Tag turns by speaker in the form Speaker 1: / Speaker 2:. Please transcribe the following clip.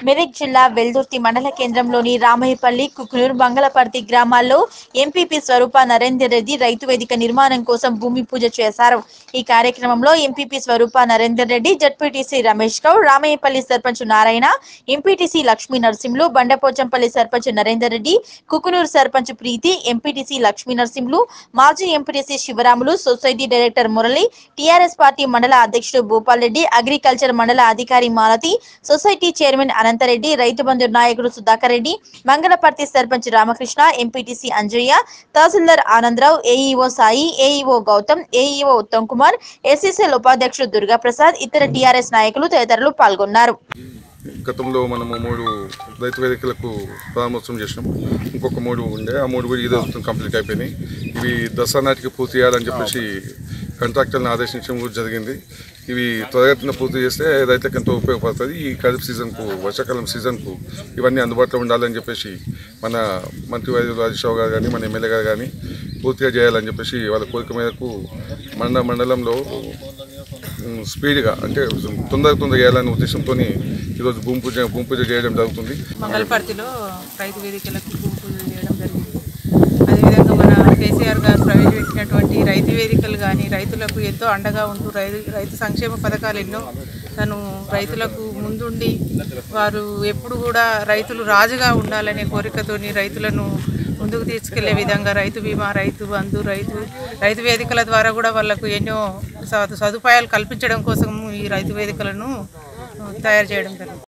Speaker 1: మెదక్ జిల్లా వెల్దుర్తి మండల కేంద్రంలోని రామయ్యపల్లి కుకునూరు మంగళపర్తి గ్రామాల్లో ఎంపీపీ స్వరూప నరేందర్ రెడ్డి రైతు వేదిక నిర్మాణం కోసం భూమి పూజ చేశారు ఈ కార్యక్రమంలో MPP Swarupa Narender Reddy ZPTC Ramesh Goud Ramayyapalli sarpanch Narayana MPTC Lakshmi Narasimhulu Bandapochampalli sarpanch Narender Reddy Kukunuru sarpanch Preethi MPTC Lakshmi Narasimhulu మాజీ MPTC Sivaramulu society director Murali TRS party మండల అధ్యక్షుడు భూపాల్ రెడ్డి అగ్రికల్చర్ మండల అధికారి మాలతి సొసైటీ చైర్మన్ అనంతరెడ్డి రైతు బంధు నాయకుడు Sudhakar Reddy Mangalaparthi sarpanch Ramakrishna MPTC Anjaiah tahsildar Anandarao AEO Sai AEO Gautam AEO Uttam Kumar SSL ఉపాధ్యక్షుడు దుర్గా ప్రసాద్ ఇతర టీఆర్ఎస్ నాయకులు తదితరులు పాల్గొన్నారు
Speaker 2: గతంలో మనము మూడు రైతు వేదికలకు ప్రారంభోత్సవం చేసినాం ఇంకొక మూడు ఉండే ఆ మూడు కూడా ఈ రోజు కంప్లీట్ అయిపోయినాయి ఇవి దసరా నాటికి పూర్తి చేయాలని చెప్పేసి కాంట్రాక్టర్ని ఆదేశించడం కూడా జరిగింది ఇవి త్వరగతిన పూర్తి చేస్తే రైతులకు ఎంతో ఉపయోగపడుతుంది ఈ ఖరీఫ్ సీజన్కు వర్షాకాలం సీజన్కు ఇవన్నీ అందుబాటులో ఉండాలని చెప్పేసి మన మంత్రి వైద్యులు హరీష్ రావు గారు కానీ మన ఎమ్మెల్యే గారు కానీ పూర్తిగా చేయాలని చెప్పేసి వాళ్ళ కోరిక మేరకు మండ మండలంలో ఉమ్, స్పీడ్గా అంటే తొందర తొందరగా చేయాలనే ఉద్దేశంతో ఈరోజు భూమి పూజ భూమి పూజ చేయడం జరుగుతుంది
Speaker 3: మంగళపర్తిలో రైతు వేదికలకు భూమి పూజ చేయడం జరిగింది అదేవిధంగా మన కేసీఆర్ గారు ప్రవేశపెట్టినటువంటి రైతు వేదికలు కానీ రైతులకు ఎంతో అండగా ఉంటూ రైతు రైతు సంక్షేమ పథకాలు ఎన్నో తను రైతులకు ముందుండి వారు ఎప్పుడు కూడా రైతులు రాజుగా ఉండాలనే కోరికతోని రైతులను ముందుకు తీసుకెళ్లే విధంగా రైతు బీమా రైతు బంధు రైతు రైతు వేదికల ద్వారా కూడా వాళ్ళకు ఎన్నో స- సదుపాయాలు కల్పించడం కోసం ఈ రైతు వేదికలను తయారు చేయడం జరుగుతుంది